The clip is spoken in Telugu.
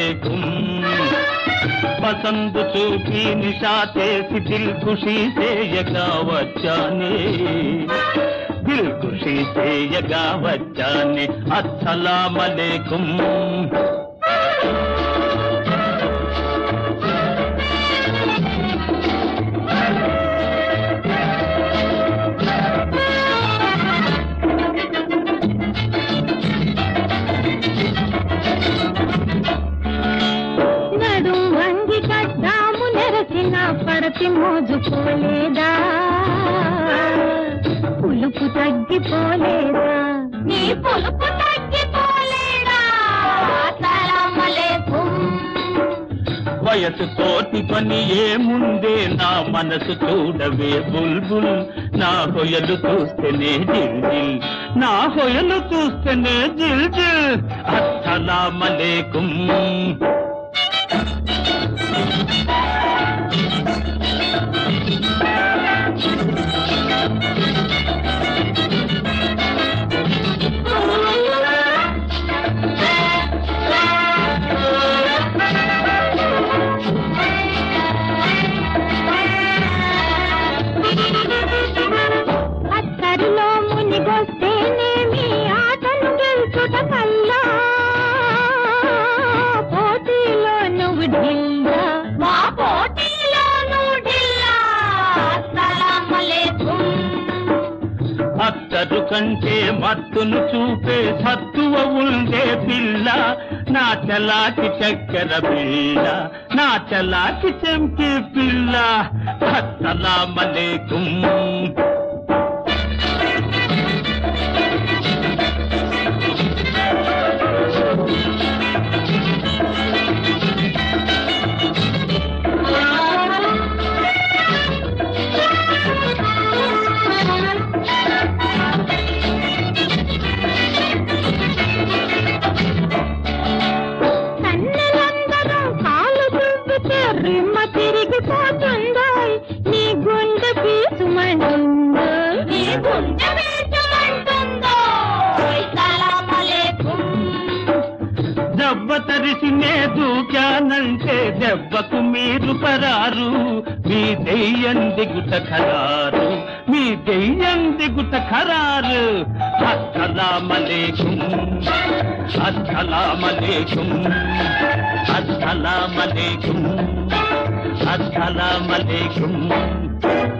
అలేకుం పసందు చూపి నిషా చేసి దిల్ ఖుషి చేయగా వచ్చానే దిల్ ఖుషి చేయగా వచ్చానే అస్సలాం అలేకుం నడుం వంగి కట్టాము నెరసిన పడతి మోజుకోలేదా పులుపు తగ్గిపోలేదా నీ పులుపు తగ్గిపోలేదా సలామలేకుం వయసు తోటి పని ఏముందే నా మనసు చూడవే బుల్బుల్ నా హొయలు చూస్తేనే జిల్ జిల్ నా హొయలు చూస్తేనే జిల్ జిల్ అస్సలామలేకుం అత్తరిలో మునిగొస్తేనేమి ఆటను గెలుచుట కల్లా పోటీలో నువ్వు ఢిల్లా మా పోటీలో నువ్వు ఢిల్లా అస్సలామలేకుం అత్తరు కంటే మత్తును చూపే సత్తువ ఉందే పిల్ల నా చలాకి చక్కెర పిల్ల నా చలాకి చెంకి పిల్ల అస్సలామలేకుం కన్నెలందరూ కాలు దువ్వితే రిమ్మ తిరిగిపోతుందో నీ గుండె పీసుమంటుందో నీ గుండె పీసుమంటుందో సలామలేకుం దెబ్బ తరిసినే దూకానంటే దెబ్బకు మీరు పరారు మీ దెయ్యం దిగుట ఖరారు మీ దెయ్యం దిగుట ఖరారు అస్సలామలేకుం అస్సలామలేకుం అస్సలామలేకుం అస్సలామలేకుం